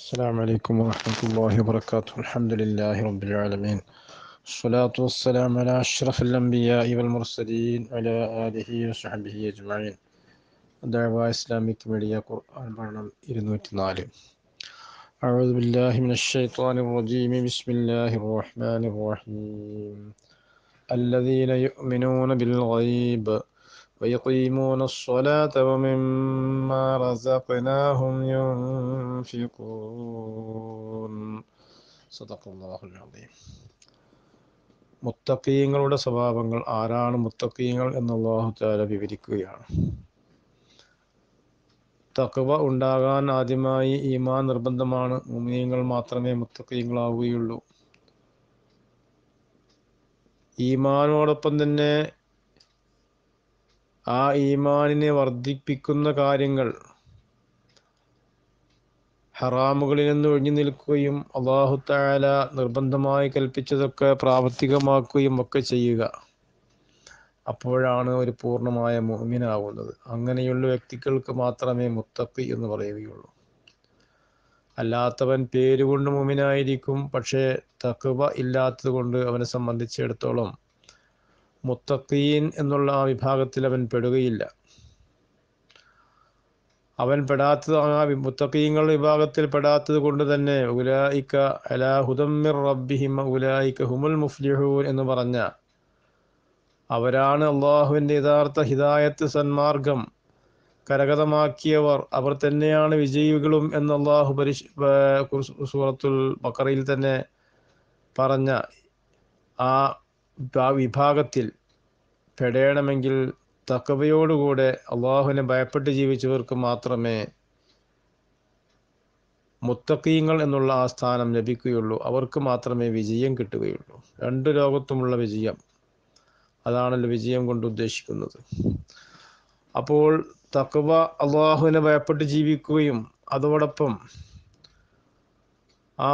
السلام عليكم ورحمة الله وبركاته الحمد لله رب العالمين الصلاة والسلام على أشرف الأنبياء والمرسلين على آله وصحبه أجمعين دعوة إسلاميك ميديا قرآن برنامج ഇരുന്നൂറ്റി നാല് أعوذ بالله من الشيطان الرجيم بسم الله الرحمن الرحيم الذين يؤمنون بالغيب ويقيمون الصلاة ومما رزقناهم ينفقون صدق الله العظيم മുത്തക്കീങ്ങളുടെ സ്വഭാവങ്ങൾ ആരാണ് മുത്തക്കീങ്ങൾ എന്ന് അള്ളാഹു താല വിവരിക്കുകയാണ് തക്കവ ഉണ്ടാകാൻ ആദ്യമായി ഈമാൻ നിർബന്ധമാണ് മുമിനീങ്ങൾ മാത്രമേ മുത്തക്കീങ്ങളാവുകയുള്ളൂ ഈമാനോടൊപ്പം തന്നെ ആ ഈമാനിനെ വർദ്ധിപ്പിക്കുന്ന കാര്യങ്ങൾ ഹറാമുകളിൽ നിന്ന് ഒഴിഞ്ഞു നിൽക്കുകയും അള്ളാഹു താല നിർബന്ധമായി കൽപ്പിച്ചതൊക്കെ പ്രാവർത്തികമാക്കുകയും ഒക്കെ ചെയ്യുക അപ്പോഴാണ് ഒരു പൂർണ്ണമായ മുഹ്മിനാവുന്നത് അങ്ങനെയുള്ള വ്യക്തികൾക്ക് മാത്രമേ മുത്തക്കി എന്ന് പറയുകയുള്ളൂ അല്ലാത്തവൻ പേരുകൊണ്ട് മുമിനായിരിക്കും പക്ഷേ തക്കുവ ഇല്ലാത്തത് കൊണ്ട് അവനെ സംബന്ധിച്ചിടത്തോളം മുത്തഖീൻ എന്നുള്ള ആ വിഭാഗത്തിൽ അവൻ പെടുകയില്ല അവൻ പെടാത്തത് ആ മുത്തഖീങ്ങൾ വിഭാഗത്തിൽ പെടാത്തത് കൊണ്ട് തന്നെ ഉലായിക്ക അലാ ഹുദമ്മിർ റബ്ബിഹിം ഉലായിക്ക ഹുമുൽ മുഫ്ലിഹൂൻ എന്ന് പറഞ്ഞ അവരാണ് അള്ളാഹുവിൻ്റെ യഥാർത്ഥ ഹിദായത്ത് സന്മാർഗം കരഗതമാക്കിയവർ അവർ തന്നെയാണ് വിജയികളും എന്ന് അള്ളാഹു പരിശ് സൂറത്തുൽ ബക്കറയിൽ തന്നെ പറഞ്ഞ ആ വിഭാഗത്തിൽ പെടയണമെങ്കിൽ തക്കവയോടുകൂടെ അള്ളാഹുവിനെ ഭയപ്പെട്ട് ജീവിച്ചവർക്ക് മാത്രമേ മുത്തക്കീങ്ങൾ എന്നുള്ള ആ സ്ഥാനം ലഭിക്കുകയുള്ളൂ അവർക്ക് മാത്രമേ വിജയം കിട്ടുകയുള്ളൂ രണ്ട് ലോകത്തുമുള്ള വിജയം അതാണല്ലോ വിജയം കൊണ്ട് ഉദ്ദേശിക്കുന്നത് അപ്പോൾ തക്കവ അള്ളാഹുവിനെ ഭയപ്പെട്ട് ജീവിക്കുകയും അതോടൊപ്പം ആ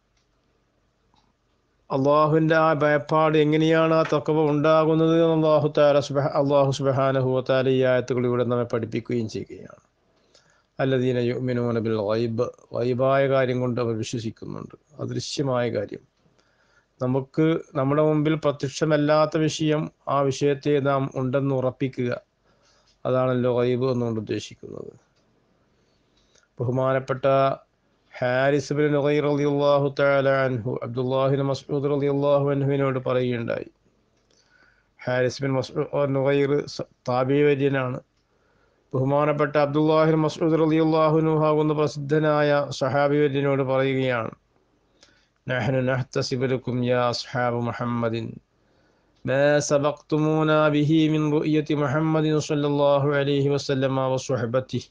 അള്ളാഹുവിൻ്റെ ആ ഭയപ്പാട് എങ്ങനെയാണ് ആ തക്കവ ഉണ്ടാകുന്നത് എന്ന് അള്ളാഹു താല സുബഹ അള്ളാഹു സുബഹാനഹു താല ഈ ആയത്തുകളിലൂടെ നമ്മെ പഠിപ്പിക്കുകയും ചെയ്യുകയാണ് അല്ലദീന യുമിനൂന ബിൽ വൈബ് വൈബായ കാര്യം കൊണ്ട് അവർ വിശ്വസിക്കുന്നുണ്ട് അദൃശ്യമായ കാര്യം നമുക്ക് നമ്മുടെ മുമ്പിൽ പ്രത്യക്ഷമല്ലാത്ത വിഷയം ആ വിഷയത്തെ നാം ഉണ്ടെന്ന് ഉറപ്പിക്കുക അതാണല്ലോ വൈബ് എന്നുകൊണ്ട് ഉദ്ദേശിക്കുന്നത് ബഹുമാനപ്പെട്ട ഹാരിസ് ബിൻ നുഗൈർ റളിയല്ലാഹു തആല അൻഹു അബ്ദുല്ലാഹിബിൻ മസ്ഊദ് റളിയല്ലാഹു അൻഹുവിനോട് പറയുകയുണ്ടായി ഹാരിസ് ബിൻ മസ്ഊദ് നുഗൈർ താബിവര്യനാണ് ബഹുമാനപ്പെട്ട അബ്ദുല്ലാഹിബിൻ മസ്ഊദ് റളിയല്ലാഹു അൻഹു ആകുന്ന പ്രസിദ്ധനായ സഹാബിവര്യനോട് പറയുകയാണ് നഹ്നു നഹ്തസിബു ലക്കും യാ അസ്ഹാബ് മുഹമ്മദിൻ ما سبقتمونا به من رؤية محمد صلى الله عليه وسلم وصحبته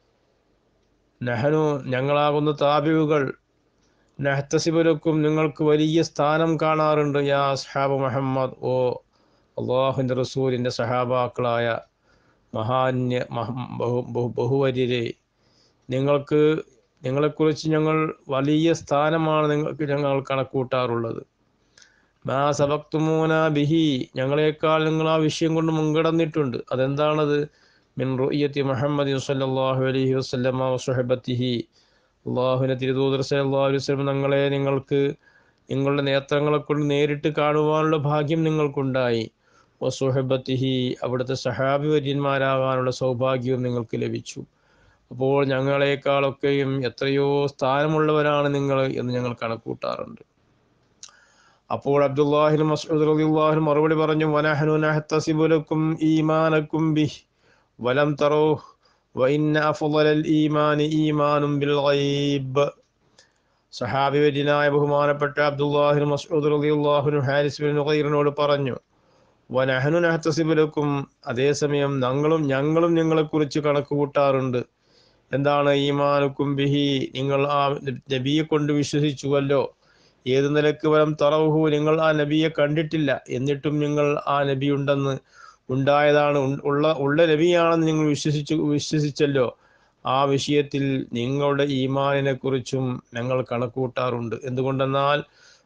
നഹനു ഞങ്ങളാകുന്ന താബിവുകൾ നഹ്തസിബുലക്കും നിങ്ങൾക്ക് വലിയ സ്ഥാനം കാണാറുണ്ട് യാ അസ്ഹാബ് മുഹമ്മദ് ഓ അള്ളാഹുൻ്റെ റസൂലിൻ്റെ സഹാബാക്കളായ മഹാന്യ ബഹുവര്യരെ നിങ്ങൾക്ക് നിങ്ങളെക്കുറിച്ച് ഞങ്ങൾ വലിയ സ്ഥാനമാണ് നിങ്ങൾക്ക് ഞങ്ങൾ കണക്കൂട്ടാറുള്ളത് മാ സബക്തുമൂന ബിഹി ഞങ്ങളെക്കാൾ നിങ്ങൾ ആ വിഷയം കൊണ്ട് മുൻകടന്നിട്ടുണ്ട് അതെന്താണത് മിൻ റുയ്യത്തി മുഹമ്മദ് സല്ലല്ലാഹു അലൈഹി വസല്ലമ വസുഹബത്തിഹി അള്ളാഹുവിനെ തിരുതൂതർ സല്ലല്ലാഹു അലൈഹി വസല്ലം ഞങ്ങളെ നിങ്ങൾക്ക് നിങ്ങളുടെ നേത്രങ്ങളെ കൊണ്ട് നേരിട്ട് കാണുവാനുള്ള ഭാഗ്യം നിങ്ങൾക്കുണ്ടായി വസുഹബത്തിഹി അവിടുത്തെ സഹാബി വര്യന്മാരാകാനുള്ള സൗഭാഗ്യവും നിങ്ങൾക്ക് ലഭിച്ചു അപ്പോൾ ഞങ്ങളെക്കാളൊക്കെയും എത്രയോ സ്ഥാനമുള്ളവരാണ് നിങ്ങൾ എന്ന് ഞങ്ങൾ കണക്കൂട്ടാറുണ്ട് അപ്പോൾ അബ്ദുല്ലാഹിൻ മസ്ഊദ് റളിയല്ലാഹു മറുപടി പറഞ്ഞു വനഹനു നഹ്തസിബു ലക്കും ഈമാനക്കും ബിഹി വലം തറോ വഇന്ന അഫ്ളൽ ഈമാനി ഈമാനും ബിൽ ഗൈബ് സഹാബി വര്യനായ ബഹുമാനപ്പെട്ട അബ്ദുല്ലാഹിൻ മസ്ഊദ് റളിയല്ലാഹു ഹാരിസ് ബിൻ നുഗൈറിനോട് പറഞ്ഞു വനഹനു നഹ്തസിബു ലക്കും അതേസമയം ഞങ്ങളും ഞങ്ങളും നിങ്ങളെക്കുറിച്ച് കണക്ക് കൂട്ടാറുണ്ട് എന്താണ് ഈമാനുക്കും ബിഹി നിങ്ങൾ ആ നബിയെ കൊണ്ട് വിശ്വസിച്ചുവല്ലോ ഏത് നിലക്ക് വരം തറവുഹു നിങ്ങൾ ആ നബിയെ കണ്ടിട്ടില്ല എന്നിട്ടും നിങ്ങൾ ആ നബി ഉണ്ടെന്ന് ഉണ്ടായതാണ് ഉള്ള ഉള്ള നബിയാണെന്ന് നിങ്ങൾ വിശ്വസിച്ചു വിശ്വസിച്ചല്ലോ ആ വിഷയത്തിൽ നിങ്ങളുടെ ഈമാനിനെ കുറിച്ചും ഞങ്ങൾ കണക്കൂട്ടാറുണ്ട് എന്തുകൊണ്ടെന്നാൽ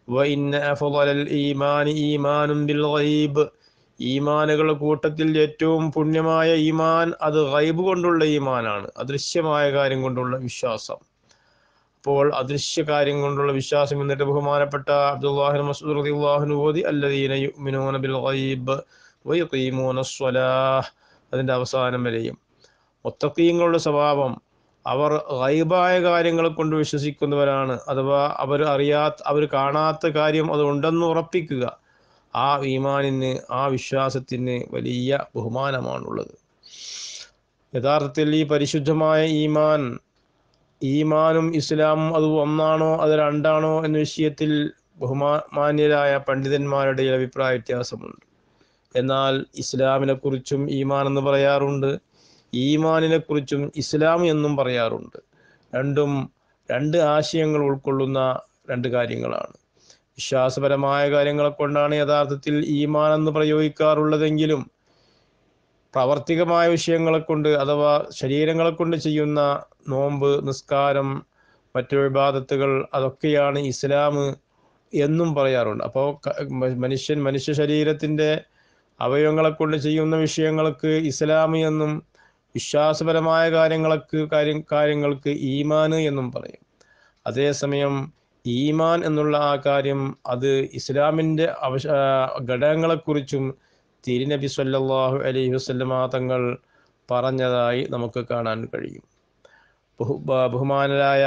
ഈമാനി ഈമാനും ബിൽ ഗൈബ് ഈമാനുകളുടെ കൂട്ടത്തിൽ ഏറ്റവും പുണ്യമായ ഈമാൻ അത് ഗൈബ് കൊണ്ടുള്ള ഈമാനാണ് അദൃശ്യമായ കാര്യം കൊണ്ടുള്ള വിശ്വാസം അപ്പോൾ അദൃശ്യ കാര്യം കൊണ്ടുള്ള വിശ്വാസം എന്നിട്ട് ബഹുമാനപ്പെട്ട അബ്ദുല്ലാഹിൻ മസൂദ് റളിയല്ലാഹു ഓതി അല്ലദീന യുഅ്മിനൂന ബിൽ ഗൈബ് വയുഖീമൂന സ്വലാഹ് അതിൻ്റെ അവസാനം വരെയും മുത്തഖീങ്ങളുടെ സ്വഭാവം അവർ ഗൈബായ കാര്യങ്ങളെ കൊണ്ട് വിശ്വസിക്കുന്നവരാണ് അഥവാ അവർ അറിയാത്ത അവർ കാണാത്ത കാര്യം അത് ഉണ്ടെന്ന് ഉറപ്പിക്കുക ആ ഈമാനിന് ആ വിശ്വാസത്തിന് വലിയ ബഹുമാനമാണുള്ളത് യഥാർത്ഥത്തിൽ ഈ പരിശുദ്ധമായ ഈമാൻ ഈമാനും ഇസ്ലാമും അത് ഒന്നാണോ അത് രണ്ടാണോ എന്ന വിഷയത്തിൽ ബഹുമാന്യരായ പണ്ഡിതന്മാരുടെ അഭിപ്രായ വ്യത്യാസമുണ്ട് എന്നാൽ ഇസ്ലാമിനെ കുറിച്ചും ഈമാൻ എന്ന് പറയാറുണ്ട് ഈമാനിനെ കുറിച്ചും ഇസ്ലാം എന്നും പറയാറുണ്ട് രണ്ടും രണ്ട് ആശയങ്ങൾ ഉൾക്കൊള്ളുന്ന രണ്ട് കാര്യങ്ങളാണ് വിശ്വാസപരമായ കാര്യങ്ങളെ കൊണ്ടാണ് യഥാർത്ഥത്തിൽ ഈമാൻ എന്ന് പ്രയോഗിക്കാറുള്ളതെങ്കിലും പ്രാവർത്തികമായ വിഷയങ്ങളെ കൊണ്ട് അഥവാ ശരീരങ്ങളെ കൊണ്ട് ചെയ്യുന്ന നോമ്പ് നിസ്കാരം മറ്റു വിവാദത്തുകൾ അതൊക്കെയാണ് ഇസ്ലാം എന്നും പറയാറുണ്ട് അപ്പോൾ മനുഷ്യൻ മനുഷ്യ ശരീരത്തിൻ്റെ അവയവങ്ങളെ കൊണ്ട് ചെയ്യുന്ന വിഷയങ്ങൾക്ക് ഇസ്ലാം എന്നും വിശ്വാസപരമായ കാര്യങ്ങൾക്ക് കാര്യം കാര്യങ്ങൾക്ക് ഈമാന് എന്നും പറയും അതേസമയം ഈമാൻ എന്നുള്ള ആ കാര്യം അത് ഇസ്ലാമിൻ്റെ അവശ ഘടകങ്ങളെക്കുറിച്ചും തിരുനബി സല്ലല്ലാഹു അലൈഹി വസല്ലമ തങ്ങൾ പറഞ്ഞതായി നമുക്ക് കാണാൻ കഴിയും ബഹു ബഹുമാനരായ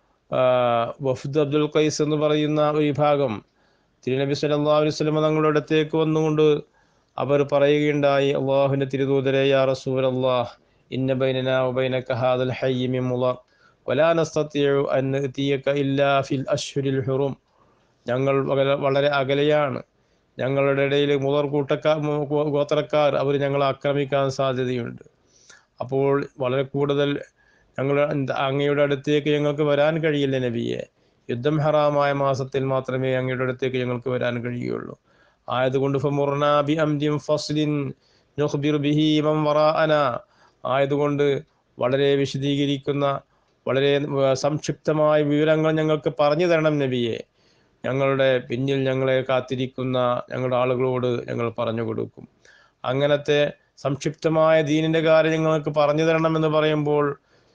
വഫ്ദ് അബ്ദുൽ ഖൈസ് എന്ന് പറയുന്ന ഒരു വിഭാഗം തിരുനബി സല്ലല്ലാഹു അലൈഹി വസല്ലമ തങ്ങളുടെ അടുത്തേക്ക് വന്നുകൊണ്ട് അവർ പറയുകയുണ്ടായി അള്ളാഹുവിൻ്റെ തിരുദൂതരെ യാ റസൂൽ അള്ളാഹ് ഇന്ന ബൈനന വബൈനക ഹാദൽ ഹയ്യ മിൻ മുളർ വലാ നസ്തതിഉ അൻ നഅതിയക ഇല്ലാ ഫിൽ അശ്ഹുരിൽ ഹുറും ഞങ്ങൾ വളരെ അകലെയാണ് ഞങ്ങളുടെ ഇടയിൽ മുതർ കൂട്ടക്കാർ ഗോത്രക്കാർ അവർ ഞങ്ങളെ ആക്രമിക്കാൻ സാധ്യതയുണ്ട് അപ്പോൾ വളരെ കൂടുതൽ ഞങ്ങൾ അങ്ങയുടെ അടുത്തേക്ക് ഞങ്ങൾക്ക് വരാൻ കഴിയില്ല നബിയെ യുദ്ധം ഹറാമായ മാസത്തിൽ മാത്രമേ അങ്ങയുടെ അടുത്തേക്ക് ഞങ്ങൾക്ക് വരാൻ കഴിയുകയുള്ളൂ ആയതുകൊണ്ട് ഫമുർനാബി അംദിം ഫസ്ലിൻ നുഖ്ബിർ ബിഹി മൻ വറാഅന ആയതുകൊണ്ട് വളരെ വിശദീകരിക്കുന്ന വളരെ സംക്ഷിപ്തമായ വിവരങ്ങൾ ഞങ്ങൾക്ക് പറഞ്ഞു തരണം നബിയെ ഞങ്ങളുടെ പിന്നിൽ ഞങ്ങളെ കാത്തിരിക്കുന്ന ഞങ്ങളുടെ ആളുകളോട് ഞങ്ങൾ പറഞ്ഞു കൊടുക്കും അങ്ങനത്തെ സംക്ഷിപ്തമായ ദീനിന്റെ കാര്യം ഞങ്ങൾക്ക് പറഞ്ഞു തരണമെന്ന് പറയുമ്പോൾ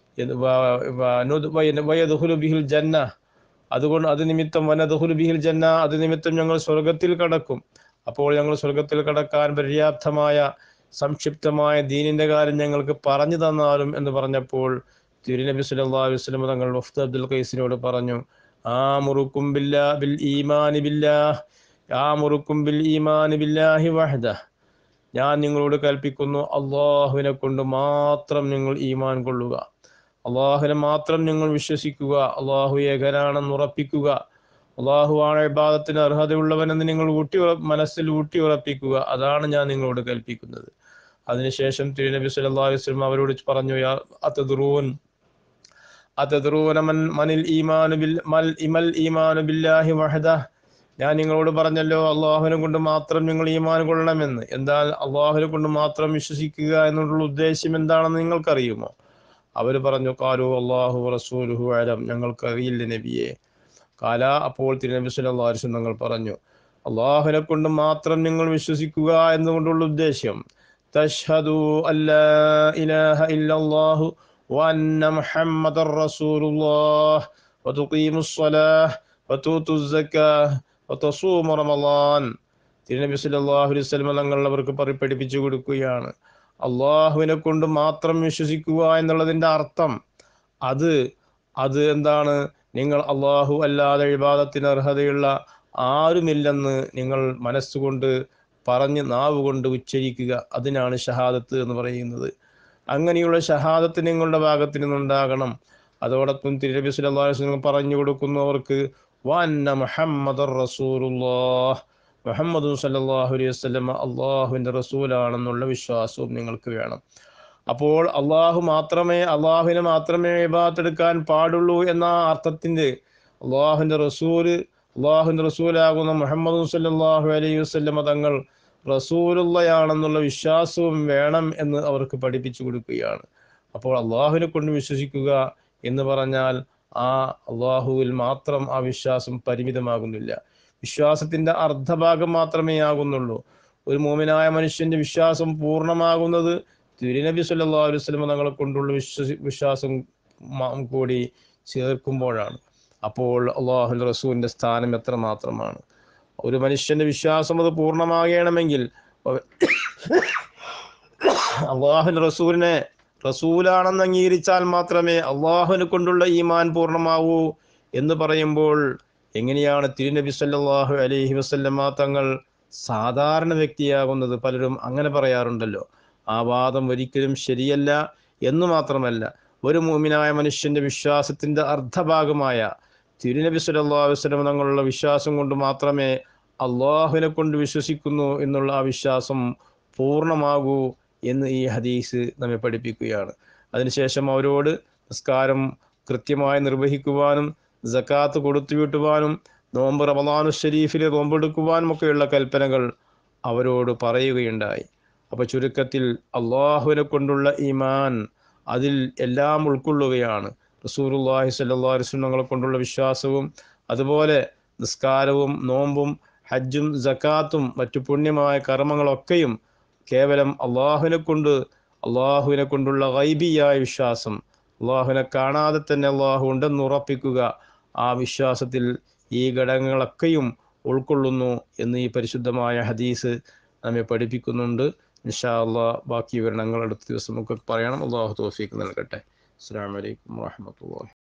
ബിഹിൽ ജന്ന അതുകൊണ്ട് അത് നിമിത്തം വനദുഹുൽ ബിഹിൽ ജന്ന അത് നിമിത്തം ഞങ്ങൾ സ്വർഗത്തിൽ കടക്കും അപ്പോൾ ഞങ്ങൾ സ്വർഗത്തിൽ കടക്കാൻ പര്യാപ്തമായ സംക്ഷിപ്തമായ ദീനിന്റെ കാര്യം ഞങ്ങൾക്ക് പറഞ്ഞു തന്നാലും എന്ന് പറഞ്ഞപ്പോൾ തിരുനബി സല്ലല്ലാഹു അലൈഹി വസല്ലം തങ്ങൾ വഫ്ദ് അബ്ദുൽ ഖൈസിനോട് പറഞ്ഞു ആമുറുക്കും ബില്ലാ ബിൽ ഈമാനി ബില്ലാഹ് ആമുറുക്കും ബിൽ ഈമാനി ബില്ലാഹി വഹദ ഞാൻ നിങ്ങളോട് കൽപ്പിക്കുന്നു അള്ളാഹുവിനെ കൊണ്ട് മാത്രം നിങ്ങൾ ഈമാൻ കൊള്ളുക അള്ളാഹുവിനെ മാത്രം നിങ്ങൾ വിശ്വസിക്കുക അള്ളാഹു ഏകനാണെന്ന് ഉറപ്പിക്കുക അള്ളാഹുവാണ് ഇബാദത്തിന് അർഹതയുള്ളവനെന്ന് നിങ്ങൾ ഊട്ടി മനസ്സിൽ ഊട്ടി ഉറപ്പിക്കുക അതാണ് ഞാൻ നിങ്ങളോട് കൽപ്പിക്കുന്നത് അതിനുശേഷം തിരുനബി സല്ലല്ലാഹു അലൈഹി വസല്ലം അവരോട് പറഞ്ഞു യാ അതദ്റൂൻ അതദ്റൂന മൻ മനിൽ ഈമാനു ബിൽ മൽ ഇമൽ ഈമാനു ബില്ലാഹി വഹദ ഞാൻ നിങ്ങളോട് പറഞ്ഞല്ലോ അള്ളാഹുവിനെ കൊണ്ട് മാത്രം നിങ്ങൾ ഈമാൻ കൊള്ളണമെന്ന് എന്നാൽ അള്ളാഹുവിനെ കൊണ്ട് മാത്രം വിശ്വസിക്കുക എന്നുള്ള ഉദ്ദേശം എന്താണെന്ന് നിങ്ങൾക്കറിയുമോ അവർ പറഞ്ഞു കാലു അള്ളാഹു റസൂലുഹു അലം ഞങ്ങൾക്ക് അറിയില്ല നബിയെ കാല അപ്പോൾ തിരുനബി സല്ലല്ലാഹു അലൈഹി വസല്ലം തങ്ങൾ പറഞ്ഞു അള്ളാഹുവിനെ കൊണ്ട് മാത്രം നിങ്ങൾ വിശ്വസിക്കുക എന്നുകൊണ്ടുള്ള ഉദ്ദേശ്യം തഷ്ഹദു അല്ലാ ഇലാഹ ഇല്ലല്ലാഹു വഅന്ന മുഹമ്മദർ റസൂലുള്ളാഹ് വതുഖീമു الصلاة വതൂതു الزكاة വതസൂമു റമളാൻ തിരുനബി സല്ലല്ലാഹു അലൈഹി വസല്ലം തങ്ങൾ അവർക്ക് പഠിപ്പിച്ചു കൊടുക്കുകയാണ് അള്ളാഹുവിനെ കൊണ്ട് മാത്രം വിശ്വസിക്കുക എന്നുള്ളതിൻ്റെ അർത്ഥം അത് അത് എന്താണ് നിങ്ങൾ അള്ളാഹു അല്ലാതെ വിവാദത്തിന് അർഹതയുള്ള ആരുമില്ലെന്ന് നിങ്ങൾ മനസ്സുകൊണ്ട് പറഞ്ഞ് നാവ് കൊണ്ട് ഉച്ചരിക്കുക അതിനാണ് ഷഹാദത്ത് എന്ന് പറയുന്നത് അങ്ങനെയുള്ള ഷഹാദത്ത് നിങ്ങളുടെ ഭാഗത്ത് നിന്നുണ്ടാകണം അതോടൊപ്പം തിരുനബി സല്ലല്ലാഹു അലൈഹി വസല്ലം പറഞ്ഞു കൊടുക്കുന്നു അവർക്ക് വന്ന മുഹമ്മദ് റസൂലുള്ളാഹ് മുഹമ്മദ് സല്ലല്ലാഹു അലൈഹി വസല്ലം അള്ളാഹുവിൻ്റെ റസൂലാണെന്നുള്ള വിശ്വാസവും നിങ്ങൾക്ക് വേണം അപ്പോൾ അള്ളാഹു മാത്രമേ അള്ളാഹുവിനെ മാത്രമേ ഇബാത്തെടുക്കാൻ പാടുള്ളൂ എന്ന അർത്ഥത്തിൻ്റെ അള്ളാഹുവിൻ്റെ റസൂല് അള്ളാഹുവിൻ്റെ റസൂലാകുന്ന മുഹമ്മദ് സല്ലല്ലാഹു അലൈഹി വസല്ലം തങ്ങൾ റസൂലുള്ളയാണെന്നുള്ള വിശ്വാസവും വേണം എന്ന് അവർക്ക് പഠിപ്പിച്ചു കൊടുക്കുകയാണ് അപ്പോൾ അള്ളാഹുവിനെ കൊണ്ട് വിശ്വസിക്കുക എന്ന് പറഞ്ഞാൽ ആ അള്ളാഹുവിൽ മാത്രം ആ വിശ്വാസം പരിമിതമാകുന്നില്ല വിശ്വാസത്തിന്റെ അർദ്ധഭാഗം മാത്രമേ ആകുന്നുള്ളൂ ഒരു മോമിനായ മനുഷ്യന്റെ വിശ്വാസം പൂർണ്ണമാകുന്നത് തിരുനബി സല്ലല്ലാഹു അലൈഹി വസല്ലം തങ്ങളെ കൊണ്ടുള്ള വിശ്വസി വിശ്വാസം കൂടി ചേർക്കുമ്പോഴാണ് അപ്പോൾ അള്ളാഹുൻ്റെ റസൂലിൻ്റെ സ്ഥാനം എത്ര മാത്രമാണ് ഒരു മനുഷ്യൻ്റെ വിശ്വാസം അത് പൂർണ്ണമാകണമെങ്കിൽ അള്ളാഹുൻ്റെ റസൂലിനെ റസൂലാണെന്ന് അംഗീകരിച്ചാൽ മാത്രമേ അള്ളാഹുവിനെ കൊണ്ടുള്ള ഈമാൻ പൂർണ്ണമാവൂ എന്ന് പറയുമ്പോൾ എങ്ങനെയാണ് തിരുനബി സല്ലല്ലാഹു അലൈഹി വസല്ലമ തങ്ങൾ സാധാരണ വ്യക്തിയാകുന്നത് പലരും അങ്ങനെ പറയാറുണ്ടല്ലോ ആ വാദം ഒരിക്കലും ശരിയല്ല എന്ന് മാത്രമല്ല ഒരു മൂമിനായ മനുഷ്യന്റെ വിശ്വാസത്തിന്റെ അർദ്ധഭാഗമായ തിരുനബി സല്ലല്ലാഹു അലൈഹി വസല്ലം തങ്ങളുള്ള വിശ്വാസം കൊണ്ട് മാത്രമേ അള്ളാഹുവിനെ കൊണ്ട് വിശ്വസിക്കുന്നു എന്നുള്ള ആ വിശ്വാസം പൂർണ്ണമാകൂ എന്ന് ഈ ഹദീസ് നമ്മെ പഠിപ്പിക്കുകയാണ് അതിനുശേഷം അവരോട് നിസ്കാരം കൃത്യമായി നിർവഹിക്കുവാനും ജക്കാത്ത് കൊടുത്തു വീട്ടുവാനും നോമ്പ് റമദാനു ഷരീഫിൽ നോമ്പെടുക്കുവാനും ഒക്കെയുള്ള കൽപ്പനകൾ അവരോട് പറയുകയുണ്ടായി അപ്പോൾ ചുരുക്കത്തിൽ അള്ളാഹുവിനെ കൊണ്ടുള്ള ഈമാൻ അതിൽ എല്ലാം ഉൾക്കൊള്ളുകയാണ് റസൂറുല്ലാഹി സല്ലാ വസ്ലങ്ങളെ കൊണ്ടുള്ള വിശ്വാസവും അതുപോലെ നിസ്കാരവും നോമ്പും ഹജ്ജും ജക്കാത്തും മറ്റു പുണ്യമായ കർമ്മങ്ങളൊക്കെയും കേവലം അള്ളാഹുവിനെ കൊണ്ട് അള്ളാഹുവിനെ കൊണ്ടുള്ള ഗൈബിയായ വിശ്വാസം അള്ളാഹുവിനെ കാണാതെ തന്നെ അള്ളാഹു ഉണ്ടെന്ന് ഉറപ്പിക്കുക ആ വിശ്വാസത്തിൽ ഈ ഘടകങ്ങളൊക്കെയും ഉൾക്കൊള്ളുന്നു എന്ന് ഈ പരിശുദ്ധമായ ഹദീസ് നമ്മെ പഠിപ്പിക്കുന്നുണ്ട് ഇൻഷാ അള്ളാഹ് ബാക്കി വിവരണങ്ങൾ അടുത്ത ദിവസം നമുക്ക് പറയണം അള്ളാഹു തോഫീക്ക് നൽകട്ടെ അസ്സാം വലൈക്കും വാഹമത്തല്ലാ